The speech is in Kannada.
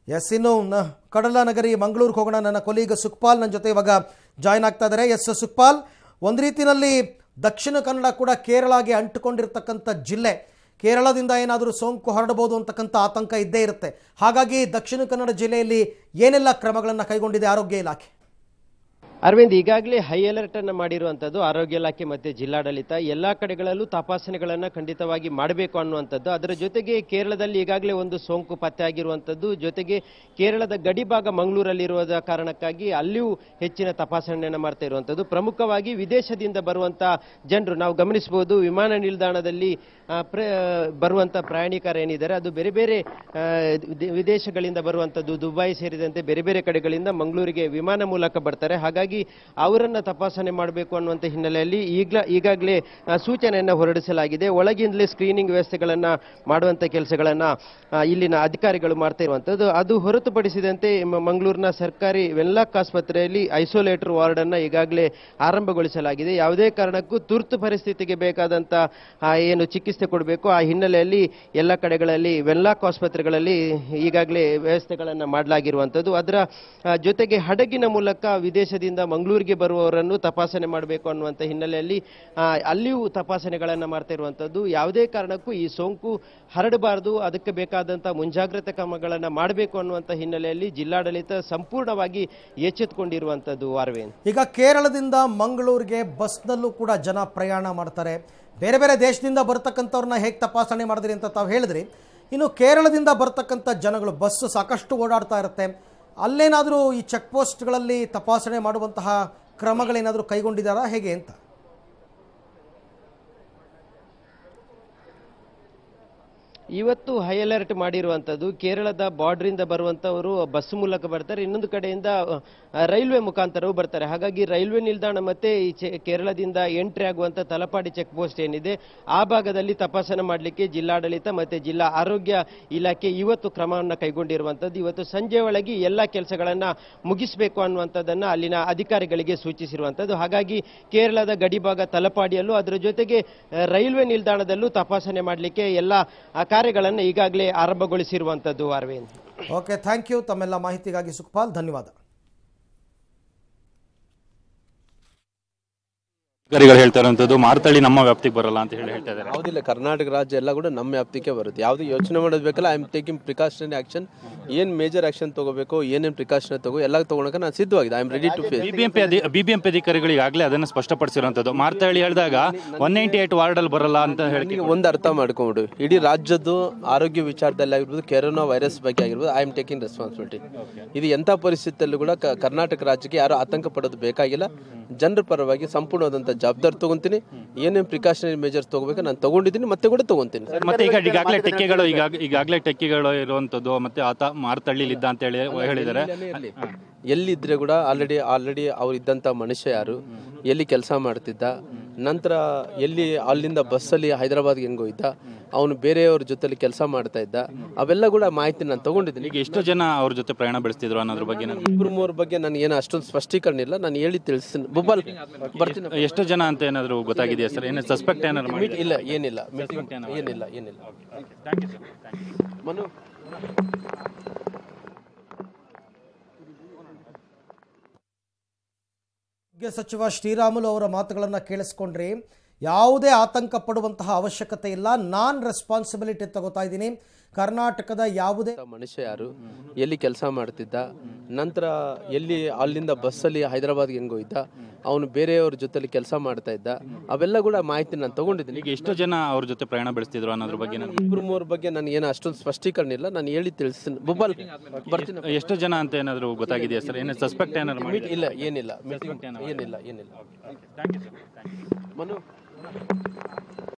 ಎಸ್ ಇನ್ನು ನ- ಕಡಲ ನಗರಿ ಮಂಗಳೂರಿಗೆ ಹೋಗೋಣ ನನ್ನ ಕೊಲೀಗ ಸುಕ್ಪಾಲ್ ನನ್ನ ಜೊತೆ ಇವಾಗ ಜಾಯ್ನ್ ಆಗ್ತಾ ಇದ್ದಾರೆ ಎಸ್ ಸುಕ್ಪಾಲ್ ಒಂದು ರೀತಿಯಲ್ಲಿ ದಕ್ಷಿಣ ಕನ್ನಡ ಕೂಡ ಕೇರಳಗೆ ಅಂಟುಕೊಂಡಿರ್ತಕ್ಕಂಥ ಜಿಲ್ಲೆ ಕೇರಳದಿಂದ ಏನಾದರೂ ಸೋಂಕು ಹರಡಬಹುದು ಅಂತಕ್ಕಂಥ ಆತಂಕ ಇದ್ದೇ ಇರುತ್ತೆ ಹಾಗಾಗಿ ದಕ್ಷಿಣ ಕನ್ನಡ ಜಿಲ್ಲೆಯಲ್ಲಿ ಏನೆಲ್ಲ ಕ್ರಮಗಳನ್ನು ಕೈಗೊಂಡಿದೆ ಆರೋಗ್ಯ ಇಲಾಖೆ ಅರವಿಂದ್ ಈಗಾಗಲೇ ಹೈ ಅಲರ್ಟ್ ಅನ್ನ ಮಾಡಿರುವಂತದ್ದು ಆರೋಗ್ಯ ಇಲಾಖೆ ಮತ್ತೆ ಜಿಲ್ಲಾಡಳಿತ ಎಲ್ಲಾ ಕಡೆಗಳಲ್ಲೂ ತಪಾಸಣೆಗಳನ್ನ ಖಂಡಿತವಾಗಿ ಮಾಡಬೇಕು ಅನ್ನುವಂಥದ್ದು ಅದರ ಜೊತೆಗೆ ಕೇರಳದಲ್ಲಿ ಈಗಾಗಲೇ ಒಂದು ಸೋಂಕು ಪತ್ತೆ ಆಗಿರುವಂತದ್ದು ಜೊತೆಗೆ ಕೇರಳದ ಗಡಿಭಾಗ ಮಂಗಳೂರಲ್ಲಿರುವ ಕಾರಣಕ್ಕಾಗಿ ಅಲ್ಲಿಯೂ ಹೆಚ್ಚಿನ ತಪಾಸಣೆಯನ್ನ ಮಾಡ್ತಾ ಇರುವಂತದ್ದು ಪ್ರಮುಖವಾಗಿ ವಿದೇಶದಿಂದ ಬರುವಂತ ಜನರು ನಾವು ಗಮನಿಸಬಹುದು ವಿಮಾನ ನಿಲ್ದಾಣದಲ್ಲಿ ಆ, ಪ್ರ ಬರುವಂತ ಪ್ರಯಾಣಿಕರು ಏನಿದ್ದಾರೆ ಅದು ಬೇರೆ ಬೇರೆ ಆ, ವಿ- ವಿದೇಶಗಳಿಂದ ಬರುವಂತದ್ದು ದುಬೈ ಸೇರಿದಂತೆ ಬೇರೆ ಬೇರೆ ಕಡೆಗಳಿಂದ ಮಂಗಳೂರಿಗೆ ವಿಮಾನ ಮೂಲಕ ಬರ್ತಾರೆ ಹಾಗಾಗಿ ಅವರನ್ನ ತಪಾಸಣೆ ಮಾಡಬೇಕು ಅನ್ನುವಂಥ ಹಿನ್ನೆಲೆಯಲ್ಲಿ ಈಗ್ಲ ಈಗಾಗಲೇ ಆ, ಸೂಚನೆಯನ್ನ ಹೊರಡಿಸಲಾಗಿದೆ ಒಳಗಿಂದಲೇ ಸ್ಕ್ರೀನಿಂಗ್ ವ್ಯವಸ್ಥೆಗಳನ್ನ ಮಾಡುವಂತ ಕೆಲಸಗಳನ್ನ ಆ, ಇಲ್ಲಿನ ಅಧಿಕಾರಿಗಳು ಮಾಡ್ತಾ ಇರುವಂತದ್ದು ಅದು ಹೊರತುಪಡಿಸಿದಂತೆ ಮ- ಮಂಗಳೂರಿನ ಸರ್ಕಾರಿ ವೆನ್ಲಾಕ್ ಆಸ್ಪತ್ರೆಯಲ್ಲಿ ಐಸೋಲೇಟರ್ ವಾರ್ಡ್ ಅನ್ನ ಈಗಾಗಲೇ ಆರಂಭಗೊಳಿಸಲಾಗಿದೆ ಯಾವುದೇ ಕಾರಣಕ್ಕೂ ತುರ್ತು ಪರಿಸ್ಥಿತಿಗೆ ಬೇಕಾದಂತ ಆ, ಏನು ಚಿಕಿತ್ಸೆ ಕೊಡಬೇಕು ಆ ಹಿನ್ನೆಲೆಯಲ್ಲಿ ಎಲ್ಲ ಕಡೆಗಳಲ್ಲಿ ವೆನ್ಲಾಕ್ ಆಸ್ಪತ್ರೆಗಳಲ್ಲಿ ಈಗಾಗಲೇ ವ್ಯವಸ್ಥೆಗಳನ್ನು ಮಾಡಲಾಗಿರುವಂಥದ್ದು ಅದರ ಆ, ಜೊತೆಗೆ ಹಡಗಿನ ಮೂಲಕ ವಿದೇಶದಿಂದ ಮಂಗಳೂರಿಗೆ ಬರುವವರನ್ನು ತಪಾಸಣೆ ಮಾಡಬೇಕು ಅನ್ನುವಂಥ ಹಿನ್ನೆಲೆಯಲ್ಲಿ ಆ, ಅಲ್ಲಿಯೂ ತಪಾಸಣೆಗಳನ್ನು ಮಾಡ್ತಾ ಇರುವಂಥದ್ದು ಯಾವುದೇ ಕಾರಣಕ್ಕೂ ಈ ಸೋಂಕು ಹರಡಬಾರದು ಅದಕ್ಕೆ ಬೇಕಾದಂಥ ಮುಂಜಾಗ್ರತಾ ಕ್ರಮಗಳನ್ನು ಮಾಡಬೇಕು ಅನ್ನುವಂಥ ಹಿನ್ನೆಲೆಯಲ್ಲಿ ಜಿಲ್ಲಾಡಳಿತ ಸಂಪೂರ್ಣವಾಗಿ ಎಚ್ಚೆತ್ತುಕೊಂಡಿರುವಂಥದ್ದು ಅರವಿಂದ್ ಈಗ ಕೇರಳದಿಂದ ಮಂಗಳೂರಿಗೆ ಬಸ್ನಲ್ಲೂ ಕೂಡ ಜನ ಪ್ರಯಾಣ ಮಾಡ್ತಾರೆ ಬೇರೆ ಬೇರೆ ದೇಶದಿಂದ ಬರ್ತಕ್ಕಂಥವ್ರನ್ನ ಹೇಗೆ ತಪಾಸಣೆ ಮಾಡಿದ್ರಿ ಅಂತ ತಾವು ಹೇಳಿದ್ರಿ ಇನ್ನು ಕೇರಳದಿಂದ ಬರ್ತಕ್ಕಂಥ ಜನಗಳು ಬಸ್ಸು ಸಾಕಷ್ಟು ಓಡಾಡ್ತಾ ಇರುತ್ತೆ ಅಲ್ಲೇನಾದರೂ ಈ ಚೆಕ್ ಪೋಸ್ಟ್ಗಳಲ್ಲಿ ತಪಾಸಣೆ ಮಾಡುವಂತಹ ಕ್ರಮಗಳೇನಾದರೂ ಕೈಗೊಂಡಿದ್ದಾರಾ ಹೇಗೆ ಅಂತ ಇವತ್ತು ಹೈ ಅಲರ್ಟ್ ಮಾಡಿರುವಂತದ್ದು ಕೇರಳದ ಬಾರ್ಡರ್ ಇಂದ ಬರುವಂತವರು ಬಸ್ ಮೂಲಕ ಬರ್ತಾರೆ ಇನ್ನೊಂದು ಕಡೆಯಿಂದ ಆ, ರೈಲ್ವೆ ಮುಖಾಂತರವೂ ಬರ್ತಾರೆ ಹಾಗಾಗಿ ರೈಲ್ವೆ ನಿಲ್ದಾಣ ಮತ್ತೆ ಈ ಚೆ- ಕೇರಳದಿಂದ ಎಂಟ್ರಿ ಆಗುವಂತ ತಲಪಾಡಿ ಚೆಕ್ ಪೋಸ್ಟ್ ಏನಿದೆ ಆ ಭಾಗದಲ್ಲಿ ತಪಾಸಣೆ ಮಾಡಲಿಕ್ಕೆ ಜಿಲ್ಲಾಡಳಿತ ಮತ್ತೆ ಜಿಲ್ಲಾ ಆರೋಗ್ಯ ಇಲಾಖೆ ಇವತ್ತು ಕ್ರಮವನ್ನು ಕೈಗೊಂಡಿರುವಂತದ್ದು ಇವತ್ತು ಸಂಜೆ ಒಳಗೆ ಎಲ್ಲ ಕೆಲಸಗಳನ್ನ ಮುಗಿಸಬೇಕು ಅನ್ನುವಂಥದ್ದನ್ನ ಅಲ್ಲಿನ ಅಧಿಕಾರಿಗಳಿಗೆ ಸೂಚಿಸಿರುವಂತದ್ದು ಹಾಗಾಗಿ ಕೇರಳದ ಗಡಿಭಾಗ ತಲಪಾಡಿಯಲ್ಲೂ ಅದರ ಜೊತೆಗೆ ಆ, ರೈಲ್ವೆ ನಿಲ್ದಾಣದಲ್ಲೂ ತಪಾಸಣೆ ಮಾಡಲಿಕ್ಕೆ ಎಲ್ಲ ಆ, ಕಾರ್ಯಗಳನ್ನು ಈಗಾಗಲೇ ಆರಂಭಗೊಳಿಸಿರುವಂತದ್ದು ಅರವಿಂದ್ ಓಕೆ ಥ್ಯಾಂಕ್ ಯು ತಮ್ಮೆಲ್ಲ ಮಾಹಿತಿಗಾಗಿ ಸುಖಪಾಲ್ ಧನ್ಯವಾದ ಅಧಿಕಾರಿಗಳು ಹೇಳ್ತಾ ಇರುವಂತದ್ದು ಮಾರ್ತಳ್ಳಿ ನಮ್ಮ ವ್ಯಾಪ್ತಿಗೆ ಬರಲ್ಲ ಅಂತ ಹೇಳಿ ಹೇಳ್ತಾ ಇದ್ದಾರೆ ಯಾವುದಿಲ್ಲ ಕರ್ನಾಟಕ ರಾಜ್ಯ ಎಲ್ಲ ಕೂಡ ನಮ್ಮ ವ್ಯಾಪ್ತಿಗೆ ಬರುತ್ತೆ ಯಾವುದು ಯೋಚನೆ ಮಾಡೋದು ಬೇಕಲ್ಲ I am taking precautionary action ಏನು ಮೇಜರ್ ಆಕ್ಷನ್ ತಗೋಬೇಕು ಏನೇನು ಪ್ರಿಕಾಷನ್ ತಗೋ ಎಲ್ಲ ತಗೊಳಕ್ಕೆ ನಾನು ಸಿದ್ಧವಾಗಿದೆ I am ready to face BBMP BBMP ಅಧಿಕಾರಿಗಳು ಈಗಾಗಲೇ ಅದನ್ನ ಸ್ಪಷ್ಟಪಡಿಸಿರುವಂತದ್ದು ಮಾರ್ತಳ್ಳಿ ಹೇಳಿದಾಗ ಒನ್ ನೈಂಟಿ ಏಟ್ ವಾರ್ಡ್ ಅಲ್ಲಿ ಬರಲ್ಲ ಅಂತ ಹೇಳಿ ನನಗೆ ಒಂದು ಅರ್ಥ ಮಾಡ್ಕೊಂಬಿಡು ಇಡೀ ರಾಜ್ಯದ್ದು ಆರೋಗ್ಯ ವಿಚಾರದಲ್ಲಿ ಆಗಿರ್ಬೋದು ಕೊರೋನಾ ವೈರಸ್ ಬಗ್ಗೆ ಆಗಿರ್ಬೋದು ಐ ಆಮ್ ಟೇಕಿಂಗ್ ರೆಸ್ಪಾನ್ಸಿಬಿಲಿಟಿ ಇದು ಎಂಥ ಪರಿಸ್ಥಿತಿಯಲ್ಲೂ ಕೂಡ ಕ- ಕರ್ನಾಟಕ ರಾಜ್ಯಕ್ಕೆ ಯಾರು ಆತಂಕ ಪಡೋದು ಬೇಕಾಗಿಲ್ಲ ಜನರ ಪರವಾಗಿ ಸಂಪೂರ್ಣವಾದಂಥ ಜವಾಬ್ದಾರಿ ತಗೊಂತೀನಿ ಏನೇನು ಪ್ರಿಕಾಷನರಿ ಮೆಜರ್ಸ್ ತಗೋಬೇಕು ನಾನು ತಗೊಂಡಿದ್ದೀನಿ ಮತ್ತೆ ಕೂಡ ತಗೊಂತೀನಿ ಮತ್ತೆ ಈಗ ಈಗಾಗಲೇ ಟೆಕ್ಕಿಗಳು ಈಗಾಗ ಈಗಾಗಲೇ ಟೆಕ್ಕಿಗಳು ಇರುವಂತದ್ದು ಮತ್ತೆ ಆತ ಮಾರ್ತಳ್ಳಿಲಿ ಇದ್ದ ಅಂತ ಹೇಳಿ ಹೇಳಿದ್ದಾರೆ ಇರ್ಲಿ. ಎಲ್ಲಿದ್ರೆ ಕೂಡ ಆಲ್ರೆಡಿ ಆಲ್ರೆಡಿ ಅವ್ರು ಇದ್ದಂಥ ಮನುಷ್ಯ ಯಾರು ಎಲ್ಲಿ ಕೆಲಸ ಮಾಡ್ತಿದ್ದ ನಂತರ ಎಲ್ಲಿ ಅಲ್ಲಿಂದ ಬಸ್ಸಲ್ಲಿ ಹೈದರಾಬಾದ್ಗೆ ಹೆಂಗೋ ಇದ್ದ ಅವನು ಬೇರೆಯವ್ರ ಜೊತೆಲಿ ಕೆಲಸ ಮಾಡ್ತಾ ಇದ್ದ ಅವೆಲ್ಲ ಕೂಡ ಮಾಹಿತಿ ನಾನು ತಗೊಂಡಿದ್ದೀನಿ ಈಗ ಎಷ್ಟು ಜನ ಅವ್ರ ಜೊತೆ ಪ್ರಯಾಣ ಬೆಳೆಸ್ತಿದ್ರು ಅನ್ನೋದ್ರ ಬಗ್ಗೆ ನಾನು ಇಬ್ರು ಮೂವ್ರ ಬಗ್ಗೆ ನಾನು ಏನು ಅಷ್ಟೊಂದು ಸ್ಪಷ್ಟೀಕರಣ ಇಲ್ಲ ನಾನು ಹೇಳಿ ತಿಳಿಸ್ತೀನಿ ಬುಬ್ಬಲ್ ಬರ್ತೀನಿ ಎಷ್ಟು ಜನ ಅಂತ ಏನಾದ್ರು ಗೊತ್ತಾಗಿದೆಯಾ ಸರ್ ಏನು ಸಸ್ಪೆಕ್ಟ್ ಏನಾದ್ರು ಮಾಡಿ ಇಲ್ಲ ಏನಿಲ್ಲ meeting- ಏನಿಲ್ಲ ಏನಿಲ್ಲ ಮನು ಆರೋಗ್ಯ ಸಚಿವ ಶ್ರೀರಾಮುಲು ಅವರ ಮಾತುಗಳನ್ನು ಕೇಳಿಸ್ಕೊಂಡ್ರಿ ಯಾವುದೇ ಆತಂಕ ಪಡುವಂತಹ ಅವಶ್ಯಕತೆ ಇಲ್ಲ ನಾನ್ ರೆಸ್ಪಾನ್ಸಿಬಿಲಿಟಿ ತಗೋತಾ ಇದ್ದೀನಿ ಕರ್ನಾಟಕದ ಯಾವುದೇ ಮನುಷ್ಯ ಯಾರು ಎಲ್ಲಿ ಕೆಲಸ ಮಾಡ್ತಿದ್ದ ನಂತರ ಎಲ್ಲಿ ಅಲ್ಲಿಂದ ಬಸ್ಸಲ್ಲಿ ಹೈದರಾಬಾದ್ಗೆ ಹೆಂಗೋ ಇದ್ದ ಅವನು ಬೇರೆಯವ್ರ ಜೊತೆಲಿ ಕೆಲಸ ಮಾಡ್ತಾ ಇದ್ದ ಅವೆಲ್ಲ ಕೂಡ ಮಾಹಿತಿ ನಾನು ತಗೊಂಡಿದ್ದೀನಿ ಈಗ ಎಷ್ಟು ಜನ ಅವ್ರ ಜೊತೆ ಪ್ರಯಾಣ ಬೆಳೆಸ್ತಿದ್ರು ಅನ್ನೋದ್ರ ಬಗ್ಗೆ ನಾನು ಇಬ್ರು ಮೂವ್ರ ಬಗ್ಗೆ ನಾನು ಏನು ಅಷ್ಟೊಂದು ಸ್ಪಷ್ಟೀಕರಣ ಇಲ್ಲ ನಾನು ಹೇಳಿ ತಿಳಿಸ್ತೀನಿ ಬುಬ್ಬಲ್ ಬರ್ತೀನಿ ಎಷ್ಟು ಜನ ಅಂತ ಏನಾದ್ರು ಗೊತ್ತಾಗಿದೆಯಾ ಸರ್ ಏನು ಸಸ್ಪೆಕ್ಟ್ ಏನಾದ್ರು ಮಾಡಿ ಇಲ್ಲ ಏನಿಲ್ಲ meeting- ಏನಿಲ್ಲ ಏನಿಲ್ಲ ಮನು